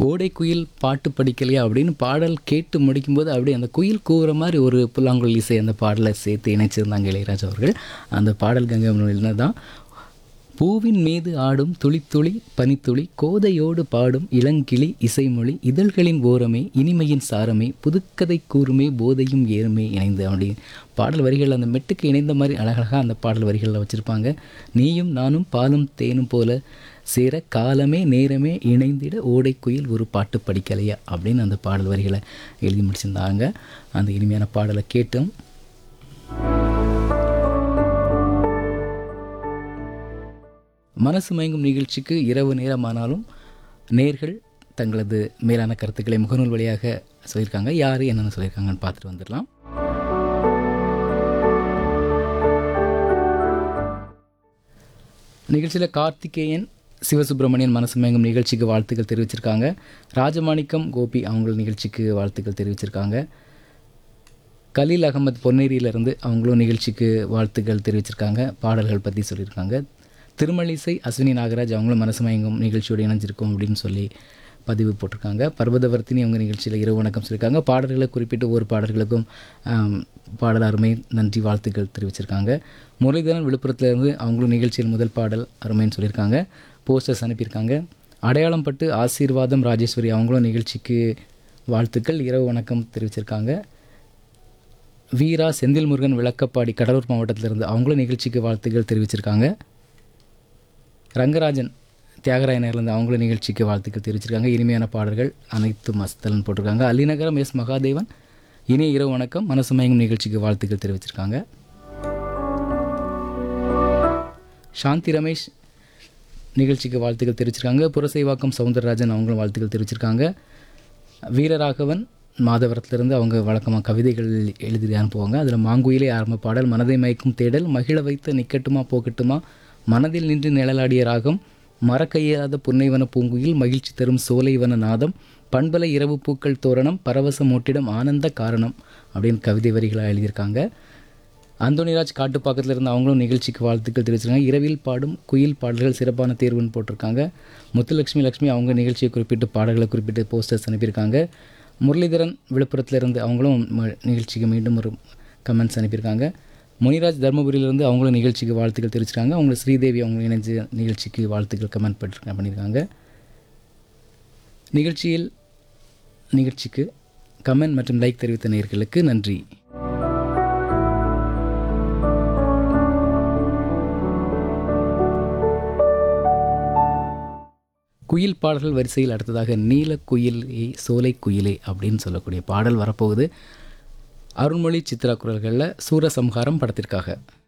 ஓடை குயில் பாட்டு படிக்கலையா அப்படின்னு பாடல் கேட்டு முடிக்கும்போது அப்படியே அந்த குயில் கூவுற மாதிரி ஒரு புல்லாங்குழல் இசை அந்த பாடலை சேர்த்து இணைச்சிருந்தாங்க இளையராஜா அவர்கள் அந்த பாடல் கங்கை தான் பூவின் மீது ஆடும் துளித்துளி பனித்துளி கோதையோடு பாடும் இளங்கிளி இசைமொழி இதழ்களின் ஓரமே இனிமையின் சாரமே புதுக்கதை கூறுமே போதையும் ஏறுமே இணைந்து அப்படி பாடல் வரிகள் அந்த மெட்டுக்கு இணைந்த மாதிரி அழகழகாக அந்த பாடல் வரிகளில் வச்சுருப்பாங்க நீயும் நானும் பாலும் தேனும் போல சேர காலமே நேரமே இணைந்திட ஓடைக்குயில் ஒரு பாட்டு படிக்கலையா அப்படின்னு அந்த பாடல் வரிகளை எழுதி முடிச்சிருந்தாங்க அந்த இனிமையான பாடலை கேட்டும் மனசு மயங்கும் நிகழ்ச்சிக்கு இரவு நேரமானாலும் நேர்கள் தங்களது மேலான கருத்துக்களை முகநூல் வழியாக சொல்லியிருக்காங்க யார் என்னென்ன சொல்லியிருக்காங்கன்னு பார்த்துட்டு வந்துடலாம் நிகழ்ச்சியில் கார்த்திகேயன் சிவசுப்பிரமணியன் மனசு மயங்கும் நிகழ்ச்சிக்கு வாழ்த்துக்கள் தெரிவிச்சிருக்காங்க ராஜமாணிக்கம் கோபி அவங்க நிகழ்ச்சிக்கு வாழ்த்துக்கள் தெரிவிச்சிருக்காங்க கலீல் அகமது பொன்னேரியிலேருந்து அவங்களும் நிகழ்ச்சிக்கு வாழ்த்துக்கள் தெரிவிச்சிருக்காங்க பாடல்கள் பற்றி சொல்லியிருக்காங்க திருமலிசை அஸ்வினி நாகராஜ் அவங்களும் மனசு மயங்கும் நிகழ்ச்சியோடு இணைஞ்சிருக்கும் அப்படின்னு சொல்லி பதிவு போட்டிருக்காங்க பர்வதவர்த்தினி அவங்க நிகழ்ச்சியில் இரவு வணக்கம் சொல்லியிருக்காங்க பாடல்களை குறிப்பிட்டு ஒவ்வொரு பாடல்களுக்கும் ஆம், பாடல் அருமை நன்றி வாழ்த்துக்கள் தெரிவிச்சிருக்காங்க முரளிதரன் விழுப்புரத்துலேருந்து அவங்களும் நிகழ்ச்சியில் முதல் பாடல் அருமைன்னு சொல்லியிருக்காங்க போஸ்டர்ஸ் அனுப்பியிருக்காங்க அடையாளம் பட்டு ஆசீர்வாதம் ராஜேஸ்வரி அவங்களும் நிகழ்ச்சிக்கு வாழ்த்துக்கள் இரவு வணக்கம் தெரிவிச்சிருக்காங்க வீரா செந்தில் முருகன் விளக்கப்பாடி கடலூர் மாவட்டத்திலிருந்து அவங்களும் நிகழ்ச்சிக்கு வாழ்த்துக்கள் தெரிவிச்சிருக்காங்க ரங்கராஜன் தியாகராயனர்லேருந்து அவங்களும் நிகழ்ச்சிக்கு வாழ்த்துக்கள் தெரிவிச்சிருக்காங்க இனிமையான பாடல்கள் அனைத்து மஸ்தல்னு போட்டிருக்காங்க அலிநகரம் எஸ் மகாதேவன் இனிய இரவு வணக்கம் மனசு மயங்கும் நிகழ்ச்சிக்கு வாழ்த்துக்கள் தெரிவிச்சிருக்காங்க சாந்தி ரமேஷ் நிகழ்ச்சிக்கு வாழ்த்துக்கள் தெரிவிச்சிருக்காங்க புரசைவாக்கம் சவுந்தரராஜன் அவங்களும் வாழ்த்துக்கள் தெரிவிச்சிருக்காங்க வீரராகவன் மாதவரத்திலிருந்து அவங்க வழக்கமாக கவிதைகள் எழுதி அனுப்புவாங்க அதில் மாங்குயிலே ஆரம்ப பாடல் மனதை மயக்கும் தேடல் மகிழ வைத்து நிக்கட்டுமா போகட்டுமா மனதில் நின்று நிழலாடிய ராகம் மறக்கையாத புன்னைவன பூங்குயில் மகிழ்ச்சி தரும் சோலைவன நாதம் பண்பல இரவு பூக்கள் தோரணம் பரவச மூட்டிடம் ஆனந்த காரணம் அப்படின்னு கவிதை வரிகளாக எழுதியிருக்காங்க அந்தோனிராஜ் காட்டுப்பாக்கத்தில் இருந்து அவங்களும் நிகழ்ச்சிக்கு வாழ்த்துக்கள் தெரிவிச்சிருக்காங்க இரவில் பாடும் குயில் பாடல்கள் சிறப்பான தேர்வுன்னு போட்டிருக்காங்க முத்துலட்சுமி லட்சுமி அவங்க நிகழ்ச்சியை குறிப்பிட்டு பாடல்களை குறிப்பிட்டு போஸ்டர்ஸ் அனுப்பியிருக்காங்க முரளிதரன் விழுப்புரத்துல இருந்து அவங்களும் ம- நிகழ்ச்சிக்கு மீண்டும் ஒரு கமெண்ட்ஸ் அனுப்பியிருக்காங்க முனிராஜ் தருமபுரியிலேருந்து அவங்களும் நிகழ்ச்சிக்கு வாழ்த்துக்கள் தெரிவிச்சிருக்காங்க அவங்க ஸ்ரீதேவி அவங்க இணைஞ்சு நிகழ்ச்சிக்கு வாழ்த்துக்கள் கமெண்ட் பண்ணிருக்காங்க பண்ணியிருக்காங்க நிகழ்ச்சியில் நிகழ்ச்சிக்கு கமெண்ட் மற்றும் லைக் தெரிவித்த நேயர்களுக்கு நன்றி குயில் பாடல்கள் வரிசையில் அடுத்ததாக நீல குயிலே சோலை குயிலே அப்படின்னு சொல்லக்கூடிய பாடல் வரப்போகுது அருண்மொழி சித்ரா குரல்களில் சூரசம்ஹாரம் படத்திற்காக